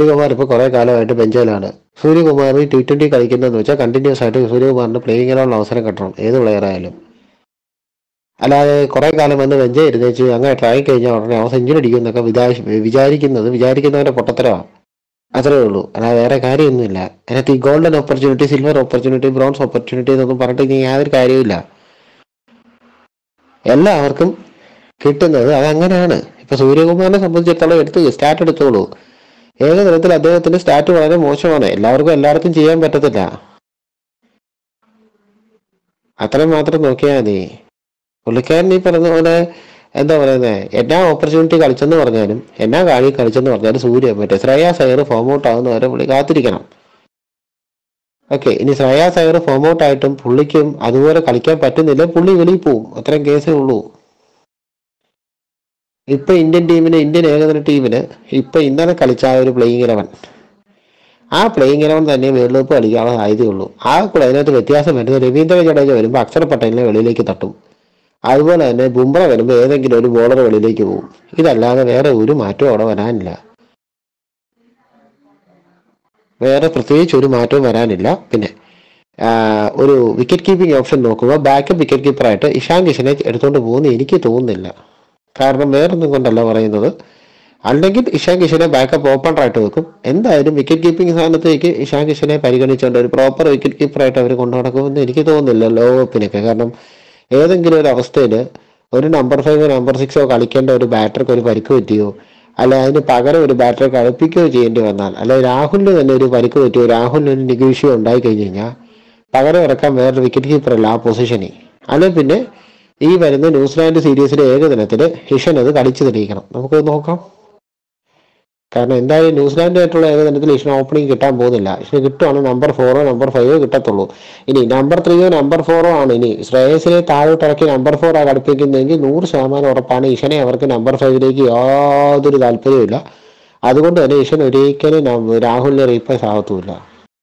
സൂര്യകുമാർ ഇപ്പോൾ കുറേ കാലമായിട്ട് ബെഞ്ചിലാണ് സൂര്യകുമാർ ടി ട്വൻ്റി കളിക്കുന്നതെന്ന് വെച്ചാൽ കണ്ടിന്യൂസ് ആയിട്ട് സൂര്യകുമാറിന് പ്ലേയിങ് ചെയ്യാനുള്ള അവസരം കിട്ടണം ഏത് പ്ലെയർ ആയാലും അല്ലാതെ കുറേ കാലം വന്ന് ബെഞ്ചേ ഇരുന്നേച്ച് അങ്ങനെ ട്രൈ കഴിഞ്ഞാൽ ഉടനെ അവൻ സെഞ്ചുറി അടിക്കും എന്നൊക്കെ വിചാരി വിചാരിക്കുന്നത് വിചാരിക്കുന്നവൻ്റെ പൊട്ടത്തരമാണ് അത്രേ ഉള്ളൂ അല്ലാതെ വേറെ കാര്യമൊന്നുമില്ല അതിനകത്ത് ഈ golden opportunity silver opportunity bronze opportunity എന്നൊന്നും പറഞ്ഞിട്ട് ഇനി യാതൊരു കാര്യമില്ല എല്ലാവർക്കും കിട്ടുന്നത് അതങ്ങനെയാണ് ഇപ്പൊ സൂര്യകുമാറിനെ സംബന്ധിച്ചിടത്തോളം എടുത്ത് സ്റ്റാറ്റ് എടുത്തോളൂ ഏകതരത്തിൽ അദ്ദേഹത്തിന്റെ സ്റ്റാറ്റ് വളരെ മോശമാണ് എല്ലാവർക്കും എല്ലായിടത്തും ചെയ്യാൻ പറ്റത്തില്ല അത്രയും മാത്രം നോക്കിയാൽ മതി പുള്ളിക്കാരൻ ഈ പറഞ്ഞ പോലെ എന്താ പറയുന്നത് എന്നാ ഓപ്പർച്യൂണിറ്റി കളിച്ചെന്ന് പറഞ്ഞാലും എന്നാ കാഴി കളിച്ചെന്ന് പറഞ്ഞാലും സൂര്യ മറ്റേ ശ്രേയാസ് അയ്യർ ഫോം ഔട്ട് ആവുന്നവരെ പുള്ളി കാത്തിരിക്കണം ഓക്കെ ഇനി ശ്രേയാസ് അയ്യർ ഫോം ഔട്ട് ആയിട്ടും പുള്ളിക്കും അതുപോലെ കളിക്കാൻ പറ്റുന്നില്ല പുള്ളി വെളിയിൽ പോവും അത്രയും കേസേ ഉള്ളൂ ഇപ്പൊ ഇന്ത്യൻ ടീമിന് ഇന്ത്യൻ ഏകദിന ടീമിന് ഇപ്പൊ ഇന്നലെ കളിച്ച ആ ഒരു പ്ലേയിങ് ഇലവൻ ആ പ്ലേയിങ് ഇലവൻ തന്നെ വേൾഡ് കപ്പ് കളിക്കാനുള്ള സാധ്യതയുള്ളൂ ആ കൂടെ അതിനകത്ത് വ്യത്യാസം വരുന്നത് രവീന്ദ്ര ജഡേജ വരുമ്പോൾ അക്ഷർ പട്ടേലിനെ വെളിയിലേക്ക് തട്ടും അതുപോലെ തന്നെ ബുംറ വരുമ്പോൾ ഏതെങ്കിലും ഒരു ബോളർ വെളിയിലേക്ക് പോകും ഇതല്ലാതെ വേറെ ഒരു മാറ്റവും അവിടെ വരാനില്ല വേറെ പ്രത്യേകിച്ച് ഒരു മാറ്റവും വരാനില്ല പിന്നെ ആ, ഒരു വിക്കറ്റ് കീപ്പിംഗ് ഓപ്ഷൻ നോക്കുക ബാക്കപ്പ് വിക്കറ്റ് കീപ്പറായിട്ട് ഇഷാൻ കിഷനെ എടുത്തുകൊണ്ട് പോകുന്ന എനിക്ക് തോന്നുന്നില്ല കാരണം വേറൊന്നും കൊണ്ടല്ല പറയുന്നത് അല്ലെങ്കിൽ ഇഷാൻ കിഷനെ ബാക്കപ്പ് ഓപ്പണറായിട്ട് വെക്കും എന്തായാലും വിക്കറ്റ് കീപ്പിംഗ് സ്ഥാനത്തേക്ക് ഇഷാൻ കിഷനെ പരിഗണിച്ചുകൊണ്ട് ഒരു പ്രോപ്പർ വിക്കറ്റ് കീപ്പറായിട്ട് അവർ കൊണ്ടു നടക്കുമെന്ന് എനിക്ക് തോന്നുന്നില്ല ലോകകപ്പിനൊക്കെ കാരണം ഏതെങ്കിലും ഒരു അവസ്ഥയിൽ ഒരു നമ്പർ ഫൈവോ നമ്പർ സിക്സോ കളിക്കേണ്ട ഒരു ബാറ്റർക്ക് ഒരു പരിക്ക് പറ്റിയോ അല്ല അതിന് പകരം ഒരു ബാറ്ററെ കളിപ്പിക്കുകയോ ചെയ്യേണ്ടി വന്നാൽ അല്ലെ രാഹുലിന് തന്നെ ഒരു പരിക്ക് പറ്റിയോ രാഹുലിന് ഒരു നിഗീഷ്യോ ഉണ്ടായി കഴിഞ്ഞ് കഴിഞ്ഞാൽ പകരം ഇറക്കാൻ വേറൊരു വിക്കറ്റ് കീപ്പർ അല്ല ആ പൊസിഷനിൽ അല്ലെ പിന്നെ ഈ വരുന്ന ന്യൂസിലാൻഡ് സീരീസിലെ ഏകദിനത്തിൽ ഹിഷൻ അത് കളിച്ചു തെളിയിക്കണം നമുക്ക് നോക്കാം കാരണം എന്തായാലും ന്യൂസിലാൻഡുമായിട്ടുള്ള ഏകദിനത്തിൽ ഇഷിന് ഓപ്പണിംഗ് കിട്ടാൻ പോകുന്നില്ല ഇഷിന് കിട്ടുവാണ് നമ്പർ ഫോറോ നമ്പർ ഫൈവോ കിട്ടത്തുള്ളൂ ഇനി നമ്പർ ത്രീയോ നമ്പർ ഫോറോ ആണ് ഇനി ശ്രേയസിനെ താഴോട്ട് ഇറക്കി നമ്പർ ഫോർ ആ കളിപ്പിക്കുന്നതെങ്കിൽ നൂറ് ശതമാനം ഉറപ്പാണ് ഇഷനെ അവർക്ക് നമ്പർ ഫൈവിലേക്ക് യാതൊരു താല്പര്യമില്ല അതുകൊണ്ട് തന്നെ ഇഷൻ ഒരിക്കലും നം- രാഹുലിനെ റീപ്ലേസ് ആകത്തുമില്ല